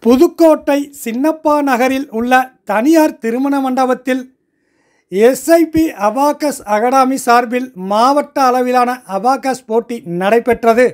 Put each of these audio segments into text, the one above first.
புதுக்கோட்டை சின்னப்பா நகரில் உள்ள தனியார் திருமண மண்டபத்தில் எஸ்ஐபி அபாகஸ் அகாடமி சார்பில் மாவட்ட அளவிலான அபாகஸ் போட்டி நடைபெற்றது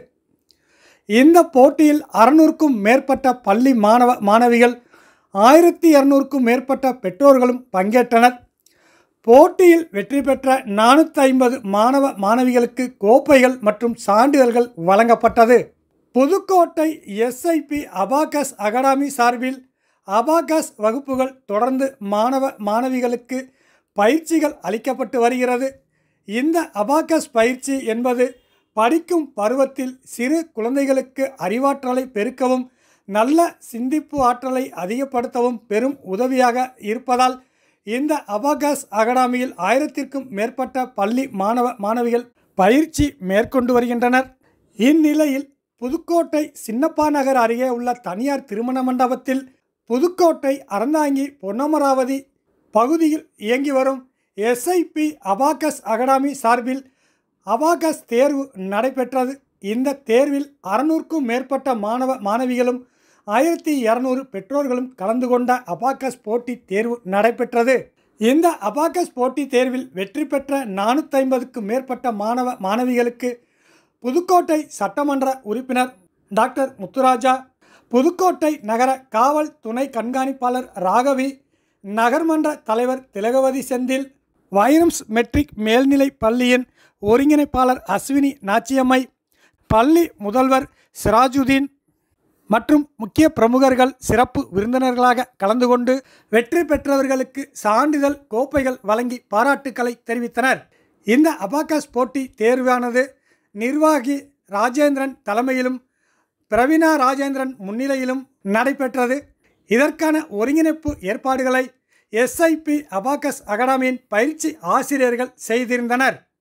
இந்த போட்டியில் அறுநூறுக்கும் மேற்பட்ட பள்ளி மாணவ மாணவிகள் ஆயிரத்தி இரநூறுக்கும் மேற்பட்ட பெற்றோர்களும் பங்கேற்றனர் போட்டியில் வெற்றி பெற்ற நானூற்றி ஐம்பது மாணவ மாணவிகளுக்கு கோப்பைகள் மற்றும் சான்றிதழ்கள் வழங்கப்பட்டது புதுக்கோட்டை எஸ்ஐபி அபாகஸ் அகாடமி சார்பில் அபாகஸ் வகுப்புகள் தொடர்ந்து மாணவ மாணவிகளுக்கு பயிற்சிகள் அளிக்கப்பட்டு வருகிறது இந்த அபாகஸ் பயிற்சி என்பது படிக்கும் பருவத்தில் சிறு குழந்தைகளுக்கு அறிவாற்றலை பெருக்கவும் நல்ல சிந்திப்பு ஆற்றலை அதிகப்படுத்தவும் பெரும் உதவியாக இருப்பதால் இந்த அபாகஸ் அகாடமியில் ஆயிரத்திற்கும் மேற்பட்ட பள்ளி மாணவ மாணவிகள் பயிற்சி மேற்கொண்டு வருகின்றனர் இந்நிலையில் புதுக்கோட்டை சின்னப்பா நகர் அருகே உள்ள தனியார் திருமண மண்டபத்தில் புதுக்கோட்டை அறந்தாங்கி பொன்னமராவதி பகுதியில் இயங்கி வரும் எஸ்ஐபி அபாகஸ் அகாடமி சார்பில் அபாகஸ் தேர்வு நடைபெற்றது இந்த தேர்வில் அறுநூறுக்கும் மேற்பட்ட மாணவ மாணவிகளும் ஆயிரத்தி இரநூறு பெற்றோர்களும் கலந்து கொண்ட அபாகஸ் போட்டி தேர்வு நடைபெற்றது இந்த அபாகஸ் போட்டி தேர்வில் வெற்றி பெற்ற நானூற்றி ஐம்பதுக்கும் மேற்பட்ட மாணவ மாணவிகளுக்கு புதுக்கோட்டை சட்டமன்ற உறுப்பினர் டாக்டர் முத்துராஜா புதுக்கோட்டை நகர காவல் துணை கண்காணிப்பாளர் ராகவி நகர்மன்ற தலைவர் திலகவதி செந்தில் வைரம்ஸ் மெட்ரிக் மேல்நிலை பள்ளியின் ஒருங்கிணைப்பாளர் அஸ்வினி நாச்சியம்மை பள்ளி முதல்வர் சிராஜுதீன் மற்றும் முக்கிய பிரமுகர்கள் சிறப்பு விருந்தினர்களாக கலந்து கொண்டு வெற்றி பெற்றவர்களுக்கு சான்றிதழ் கோப்பைகள் வழங்கி பாராட்டுக்களை தெரிவித்தனர் இந்த அபாகஸ் போட்டி தேர்வானது நிர்வாகி ராஜேந்திரன் தலைமையிலும் பிரவீனா ராஜேந்திரன் முன்னிலையிலும் நடைபெற்றது இதற்கான ஒருங்கிணைப்பு ஏற்பாடுகளை எஸ்ஐபி அபாகஸ் அகாடமியின் பயிற்சி ஆசிரியர்கள் செய்திருந்தனர்